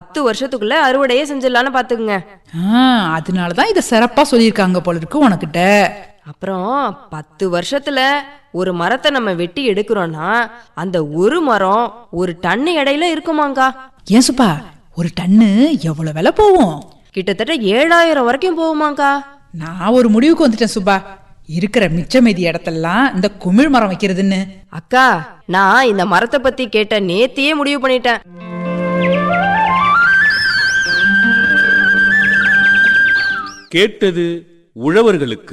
பத்து வருஷத்துக்குள்ள அறுவடையே செஞ்சிடலான்னு பாத்துக்குங்க ஆ அதனால தான் இதை சிறப்பா சொல்லியிருக்காங்க போல இருக்கு உனக்கிட்ட அப்புறம் பத்து வருஷத்துல ஒரு மரத்தை நம்ம வெட்டி எடுக்கிறோம்னா அந்த ஒரு மரம் ஒரு டன்னு எடையில இருக்குமாங்கா ஏன் சுப்பா ஒரு டன்னு எவ்வளவு விலை போகும் கிட்டத்தட்ட ஏழாயிரம் வரைக்கும் போகுமாங்கா நான் ஒரு முடிவுக்கு வந்துட்டேன் சுப்பா இருக்கிற மிச்ச மீதி இடத்தெல்லாம் இந்த குமிழ் மரம் வைக்கிறதுன்னு அக்கா நான் இந்த மரத்தை பத்தி கேட்ட நேத்தியே முடிவு பண்ணிட்டேன் கேட்டது உழவர்களுக்கு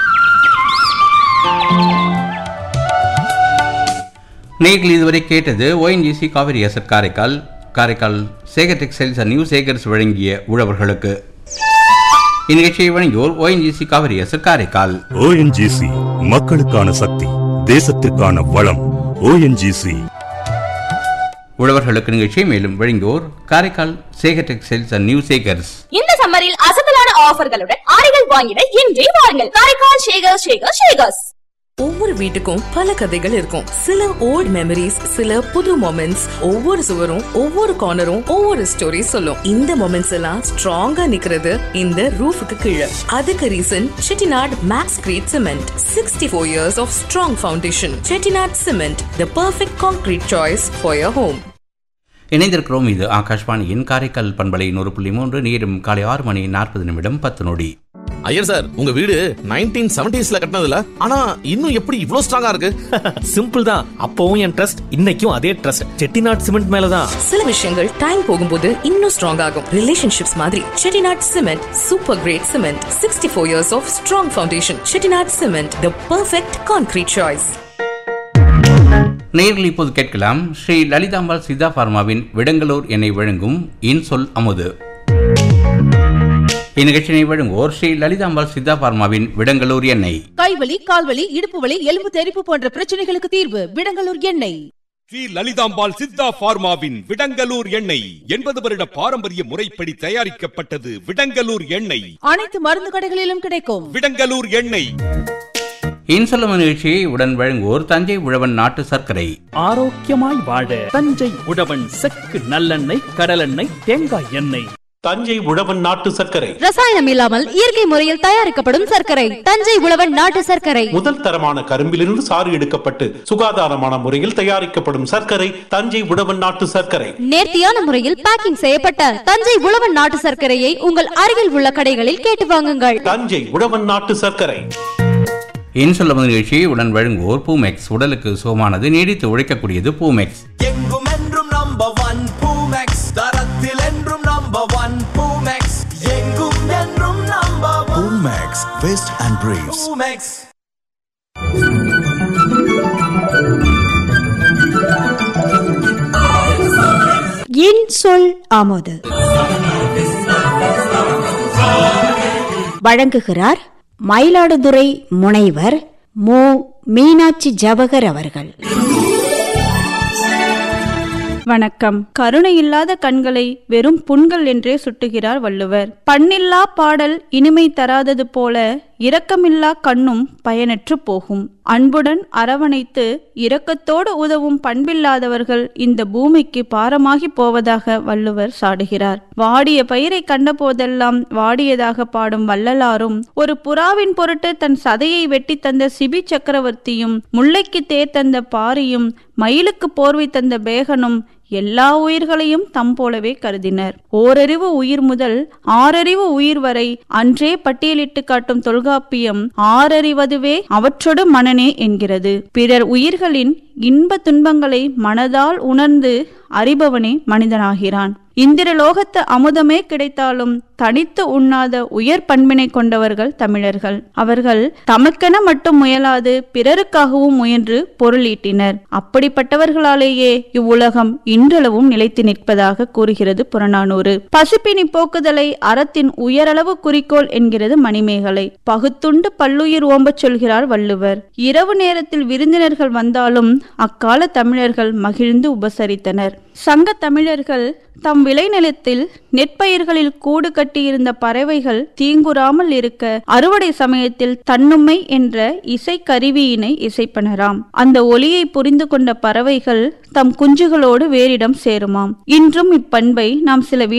நேர்கள் இதுவரை கேட்டது ONGC Kaveri asset Karaikal Karaikal Sekar textiles and new Sekars வழங்கிய உழவர்களுக்கு இந்நிகழ்ச்சியை வழங்கியோர் ONGC Kaveri asset Karaikal ONGC மக்களுக்கான சக்தி தேசத்திற்கான வளம் ஓஎன்ஜிசி உழவர்களுக்கு நிகழ்ச்சியை மேலும் வழங்கியோர் Karaikal Sekar textiles and new Sekars இந்த சம்மரில் அசத்தலான ஆஃபர்களுடன் ஆடைகள் வாங்கிட இன்றே வாருங்கள் காரைக்கால் ஷேகர் ஷேகர் ஷேகர்ஸ் ஒவ்வொரு வீட்டுக்கும் பல கதைகள் இருக்கும் சில ஓல்ட் மெமரிஸ் சில புது மொமெண்ட்ஸ் ஒவ்வொரு சுவரும் ஒவ்வொரு கார்னரும் ஒவ்வொரு ஸ்டோரி சொல்லும் இந்த மொமெண்ட்ஸ் எல்லாம் ஸ்ட்ராங்கா நிக்கிறது இந்த ரூஃபுக்கு கீழே அதுக்கு reason Chettinad max crete cement sixty four years of strong foundation Chettinad cement the perfect concrete choice for your home இணைந்திருக்கிறோம் இது ஆகாஷ்வாணியின் காரைக்கால் பண்பலை நூறு புள்ளி மூன்று நேரம் காலை ஆறு மணி நாற்பது நிமிடம் பத்து நொடி ஐயர் சார் உங்க வீடு நைன்டீன் செவன்டிஸ்ல கட்டினதுல ஆனா இன்னும் எப்படி இவ்ளோ ஸ்ட்ராங்கா இருக்கு சிம்பிள் தான் அப்பவும் என் ட்ரஸ்ட் இன்னைக்கும் அதே ட்ரஸ்ட் செட்டிநாட் சிமெண்ட் மேலதான் சில விஷயங்கள் டைம் போகும்போது இன்னும் ஸ்ட்ராங் ஆகும் ரிலேஷன்ஷிப்ஸ் மாதிரி Chettinad cement super great cement sixty four years of strong foundation Chettinad cement the perfect concrete choice நேரில் இப்போது கேட்கலாம் ஸ்ரீ லலிதாம்பாள் சித்தா பார்மாவின் விடங்கலூர் எண்ணெய் வழங்கும் இன்சொல் அமுது இந்நிகழ்ச்சியை வழங்குவோர் ஸ்ரீ லலிதாம்பாள் சித்தா பார்மாவின் விடங்கலூர் எண்ணெய் கைவலி கால்வலி இடுப்பு வலி எலும்பு தெறிப்பு போன்ற பிரச்சனைகளுக்கு தீர்வு விடங்கலூர் எண்ணெய் ஸ்ரீ லலிதாம்பாள் சித்தா பார்மாவின் விடங்கலூர் எண்ணெய் எண்பது வருட பாரம்பரிய முறைப்படி தயாரிக்கப்பட்டது விடங்கலூர் எண்ணெய் அனைத்து மருந்து கடைகளிலும் கிடைக்கும் விடங்கலூர் எண்ணெய் இன்சொல்லும் நிகழ்ச்சியை உடன் வழங்குவோர் தஞ்சை உழவன் நாட்டு சர்க்கரை ஆரோக்கியமாய் வாழ தஞ்சை உழவன் செக்கு நல்லெண்ணெய் கடலெண்ணெய் தேங்காய் எண்ணெய் தஞ்சை உழவன் நாட்டு சர்க்கரை ரசாயனம் இல்லாமல் இயற்கை முறையில் தயாரிக்கப்படும் சர்க்கரை தஞ்சை உழவன் நாட்டு சர்க்கரை முதல் தரமான கரும்பிலிருந்து சாறு எடுக்கப்பட்டு சுகாதாரமான முறையில் தயாரிக்கப்படும் சர்க்கரை தஞ்சை உழவன் நாட்டு சர்க்கரை நேர்த்தியான முறையில் பேக்கிங் செய்யப்பட்ட தஞ்சை உழவன் நாட்டு சர்க்கரையை உங்கள் அருகில் உள்ள கடைகளில் கேட்டு வாங்குங்கள் தஞ்சை உழவன் நாட்டு சர்க்கரை இன்சொல்லும் நிகழ்ச்சியை உடன் வழங்குவோர் பூமெக்ஸ் உடலுக்கு சுகமானது நீடித்து உழைக்கக்கூடியது பூமெக்ஸ் எங்கும் என்றும் நம்பர் ஒன் பூமெக்ஸ் தரத்தில் என்றும் நம்பர் ஒன் பூமெக்ஸ் எங்கும் என்றும் number one Max, Vest and Briefs. Poomex என் சொல் ஆமோது வழங்குகிறார் மயிலாடுதுறை முனைவர் மு மீனாட்சி ஜவகர் அவர்கள் வணக்கம் கருணை இல்லாத கண்களை வெறும் புண்கள் என்றே சுட்டுகிறார் வள்ளுவர் பண்ணில்லா பாடல் இனிமை தராதது போல இரக்கமில்லா கண்ணும் பயனற்று போகும் அன்புடன் அரவணைத்து இரக்கத்தோடு உதவும் பண்பில்லாதவர்கள் இந்த பூமிக்கு பாரமாகி போவதாக வள்ளுவர் சாடுகிறார் வாடிய பயிரை கண்டபோதெல்லாம் வாடியதாக பாடும் வள்ளலாரும் ஒரு புறாவின் பொருட்டு தன் சதையை வெட்டி தந்த சிபி சக்கரவர்த்தியும் முல்லைக்கு தேர் தந்த பாரியும் மயிலுக்கு போர்வை தந்த பேகனும் எல்லா உயிர்களையும் தம் போலவே கருதினர் ஓரறிவு உயிர் முதல் ஆறறிவு உயிர் வரை அன்றே பட்டியலிட்டு காட்டும் தொல்காப்பியம் ஆறறிவதுவே அவற்றொடு மனனே என்கிறது பிறர் உயிர்களின் இன்ப துன்பங்களை மனதால் உணர்ந்து அறிபவனே மனிதனாகிறான் இந்திரலோகத்து அமுதமே கிடைத்தாலும் தனித்து உண்ணாத உயர் பண்பினை கொண்டவர்கள் தமிழர்கள் அவர்கள் தமக்கென மட்டும் முயலாது பிறருக்காகவும் முயன்று பொருளீட்டினர் அப்படிப்பட்டவர்களாலேயே இவ்வுலகம் இன்றளவும் நிலைத்து நிற்பதாக கூறுகிறது புறநானூறு பசிப்பினி போக்குதலை அறத்தின் உயரளவு குறிக்கோள் என்கிறது மணிமேகலை பகுத்துண்டு பல்லுயிர் ஓம்பச் சொல்கிறார் வள்ளுவர் இரவு நேரத்தில் விருந்தினர்கள் வந்தாலும் அக்கால தமிழர்கள் மகிழ்ந்து உபசரித்தனர் சங்க தமிழர்கள் தம் விளைநிலத்தில் நெற்பயிர்களில் கூடு கட்டியிருந்த பறவைகள் தீங்குறாமல் இருக்க அறுவடை சமயத்தில் தன்னுமை என்ற இசை கருவியினை இசைப்பனராம் அந்த ஒலியை புரிந்து கொண்ட பறவைகள் தம் குஞ்சுகளோடு வேறிடம் சேருமாம் இன்றும் இப்பண்பை நாம் சில